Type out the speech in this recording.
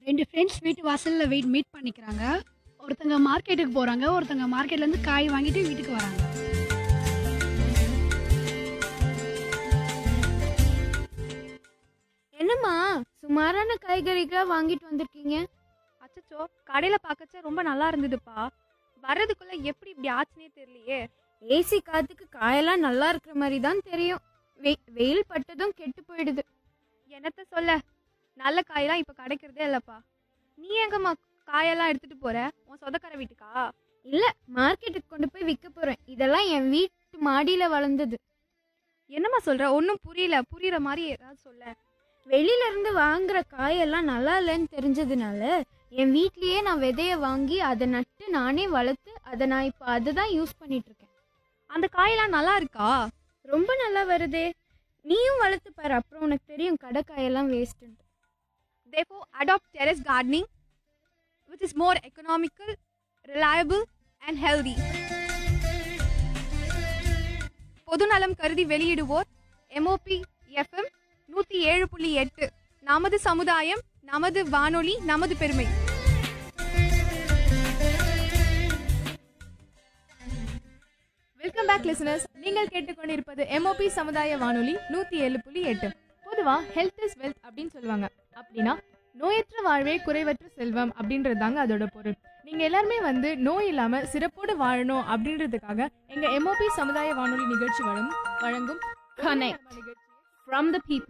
ரெண்டு ஃப்ரெண்ட்ஸ் வீட்டு வாசல்ல வெயிட் மீட் பண்ணிக்கிறாங்க ஒருத்தங்க மார்க்கெட்டுக்கு போறாங்க ஒருத்தங்க மார்க்கெட்ல இருந்து காய் வாங்கிட்டு வீட்டுக்கு வராங்க என்னம்மா சுமாரான காய்கறிகளா வாங்கிட்டு வந்திருக்கீங்க அச்சச்சோ கடையில பார்க்கச்ச ரொம்ப நல்லா இருந்ததுப்பா வர்றதுக்குள்ள எப்படி இப்படி ஆச்சுனே தெரியலையே ஏசி காத்துக்கு காயெல்லாம் நல்லா இருக்கிற மாதிரி தான் தெரியும் வெ- வெயில் பட்டதும் கெட்டு போயிடுது என்னத்த சொல்ல நல்ல காயெல்லாம் இப்ப கிடைக்கிறதே இல்லப்பா நீ எங்கம்மா காயெல்லாம் எடுத்துட்டு போற உன் சொந்தக்கார வீட்டுக்கா இல்ல மார்க்கெட்டுக்கு கொண்டு போய் விற்க போறேன் இதெல்லாம் என் வீட்டு மாடியில வளர்ந்தது என்னம்மா சொல்ற ஒன்றும் புரியல புரியுற மாதிரி ஏதாவது சொல்ல வெளியில இருந்து வாங்குற காயெல்லாம் நல்லா இல்லைன்னு தெரிஞ்சதுனால என் வீட்லயே நான் விதைய வாங்கி அதை நட்டு நானே வளர்த்து அதை நான் இப்போ அதை தான் யூஸ் பண்ணிட்டு இருக்கேன் அந்த காயெல்லாம் நல்லா இருக்கா ரொம்ப நல்லா வருதே நீயும் வளர்த்து பாரு அப்புறம் உனக்கு தெரியும் கடை காயெல்லாம் waste therefore adopt terrace gardening which is more economical reliable and healthy பொதுநலம் கருதி வெளியிடுவோர் எம்ஓபி எஃப்எம் நூற்றி ஏழு புள்ளி எட்டு நமது சமுதாயம் நமது வானொலி நமது பெருமை வெல்கம் பேக் லிசனர்ஸ் நீங்கள் கேட்டுக்கொண்டிருப்பது எம்ஓபி சமுதாய வானொலி நூற்றி ஏழு புள்ளி எட்டு பொதுவாக ஹெல்த் இஸ் வெல்த் அப்படின்னு சொல்லுவாங்க அப்படின்னா நோயற்ற வாழ்வே குறைவற்ற செல்வம் அப்படின்றது தாங்க அதோட பொருள் நீங்கள் எல்லாருமே வந்து நோய் இல்லாமல் சிறப்போடு வாழணும் அப்படின்றதுக்காக எங்கள் எம்ஓபி சமுதாய வானொலி நிகழ்ச்சி வழங்கும் வழங்கும் Connect. நிகழ்ச்சி from the people